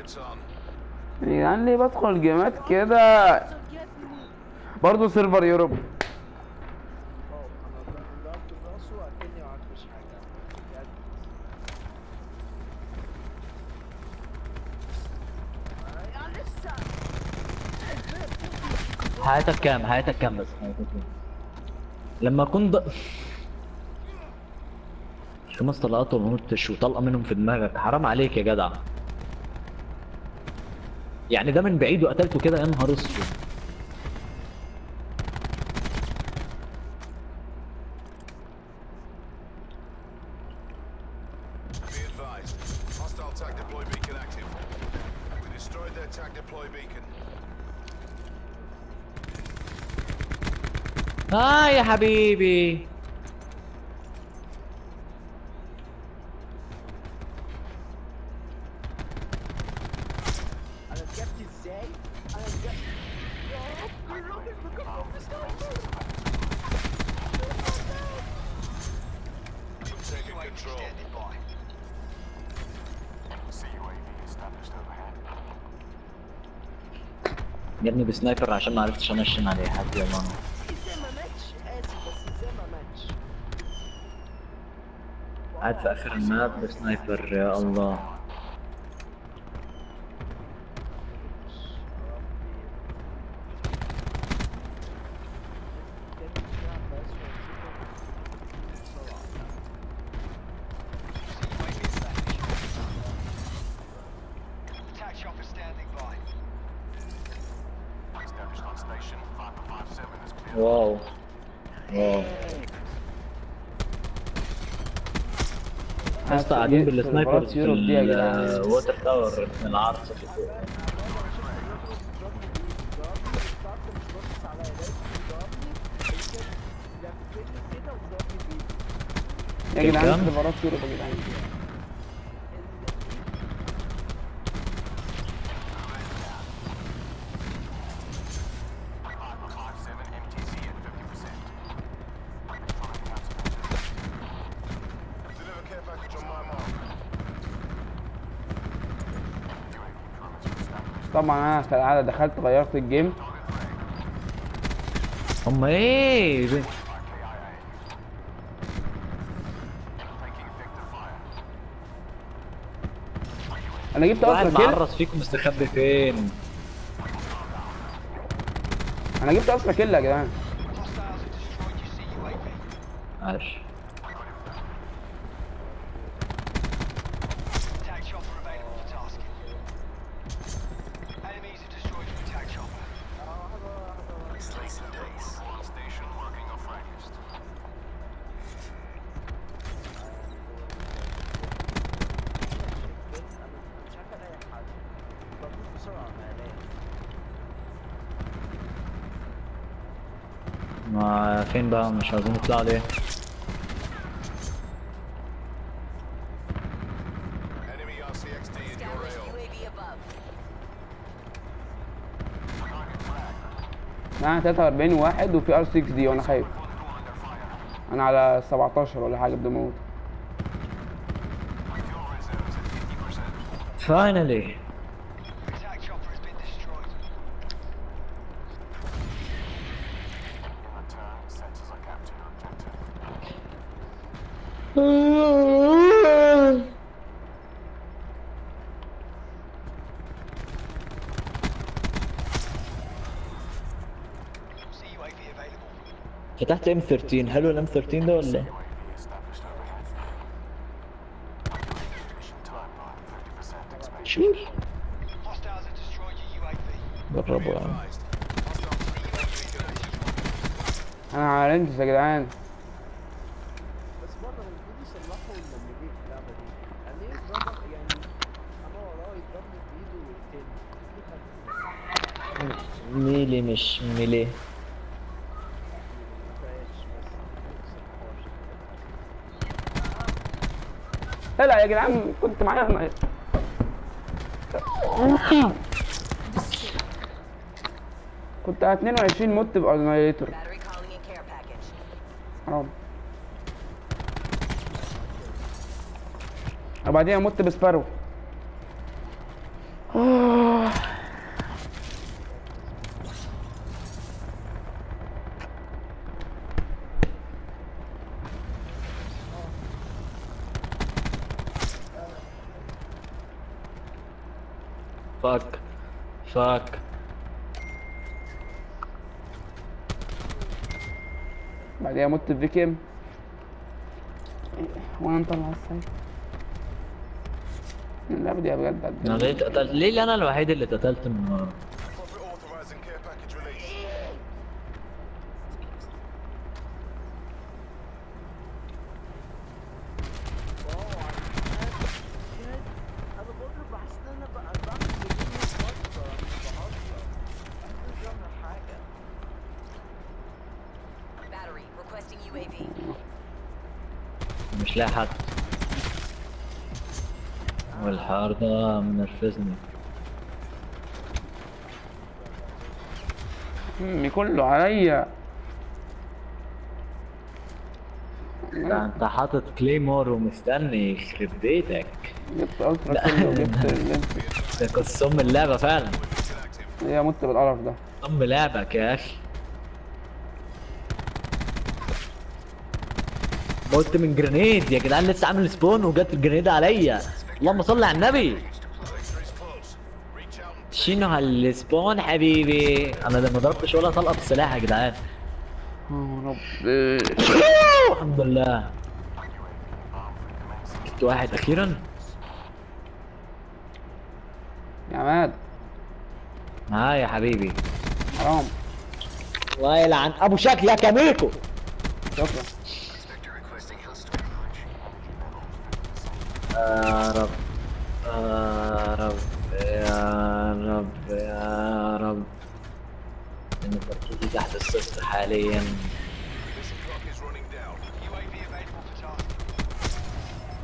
يعني ليه بدخل جيمات كده برضه سيرفر يوروب اه انا ضربت راسه اكني ما عملتش حاجه بجد. آه، يعني لسه حياتك كام حياتك كام بس حياتك كام لما اكون ض... خمس طلقات وما متش وطلقه منهم في دماغك حرام عليك يا جدع يعني ده من بعيد وقتلته كده يا نهار اسود Be advised. Hostile tag deploy beacon active. We destroyed their tag deploy beacon. اه يا حبيبي انا اتجبت ازاي؟ انا اتجبت يا رب الراجل مكمل في سنايبر Taking control. يا ابني بسنايبر عشان ما عرفتش انشن عليه حد يا ماما ازاي ما ماتش اسف بس ازاي ما ماتش قاعد في اخر الماب بسنايبر يا الله Attack chopper standing by. Established on station. 557 is clear. واو واو لسه قاعدين بالسنايبر في يوروب دي يا جدعان الووتر تاور من العرض اللي فوق يا جدعان كام؟ سيرفرات يوروب يا جدعان Deliver care package on my mark. طبعا انا كالعاده دخلت غيرت الجيم هم ايه انا جبت واحد اصلا كيل معرس فيكم مستخبي فين انا جبت اصلا كيل يا جدعان Hostiles have destroyed your CUAV. عاش Attack chopper available for tasking. Enemies have destroyed your attack chopper. On station, working off range. ما فين بقى مش عايزين يطلعوا ليه Enemy RCXD in your AO. UAV above. معانا 43 واحد وفي ار 6 دي وانا خايف انا على 17 ولا حاجه بدون موت فاينلي Attack chopper has been destroyed. In return, sensors are captured objective. CUAV available. فتحت ام 13 حلو الام 13 ده ولا ايه؟ UAV established overhead. Mission timeline 50% expansion. شوف Hostiles have destroyed your UAV. جربوا يعني Advised. Hostile tag deploy beacon active. انا على رينجز يا جدعان بس برضه المفروض يصلحوا المنجمين في اللعبه دي يعني ايه يضربك يعني انا وراه يضربني بايده ويقتلني ميلي مش ميلي ما فيهاش بس لا يا جدعان كنت معايا أنا. كنت على 22 مت بأرنايتور Battery calling in care package. حرام وبعدين مت بسبارو آه. فاك فاك بعديها مت في كام وانا مطلع السيف اللعبة دي بجد قد انا ليه اتقتلت ليه انا الوحيد اللي اتقتلت من ورا Profit authorizing care package release. واو عشان شد انا برضه بحس ان انا بقى بعمل بدون فترة مش بهزر مش بعمل حاجة Battery requesting UAV. مش لاقي حد والحوار ده منرفزني امي كله عليا ده انت حاطط كليمور ومستني يخرب بيتك جبت الترا كله وجبت اللينس ده قصهم اللعبة فعلا هي مت بالقرف ده قصم لعبك يا اخي موت من جرينيد يا جدعان لسه عامل سبون وجت الجرينيد عليا اللهم صل على النبي Victory's close. Reach out and شينو هالسبون حبيبي انا ده ما ضربتش ولا طلقه بالسلاح يا جدعان اه رب الحمد لله جبت واحد اخيرا يا عماد ها يا حبيبي حرام الله يلعن ابو شكل يا كاميكو شكرا يا رب يا رب يا رب يا رب ان تركيزي تحت الصفر حاليا mission clock is running down. UAV available for tasking.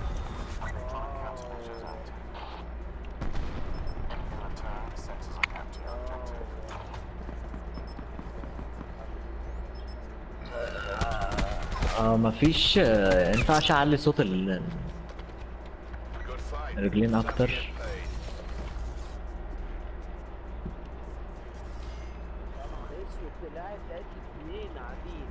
اه مفيش آه، ينفعش اعلي صوت ال- Good fight. الرجلين اكتر Paid. اسود طلعت لقيت اتنين قاعدين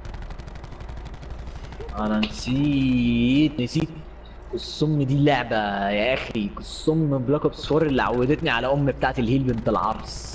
انا نسيت نسيت السم دي لعبة يا اخي السم بلاك اوبس 4 اللي عودتني على ام بتاعت الهيل بنت العرس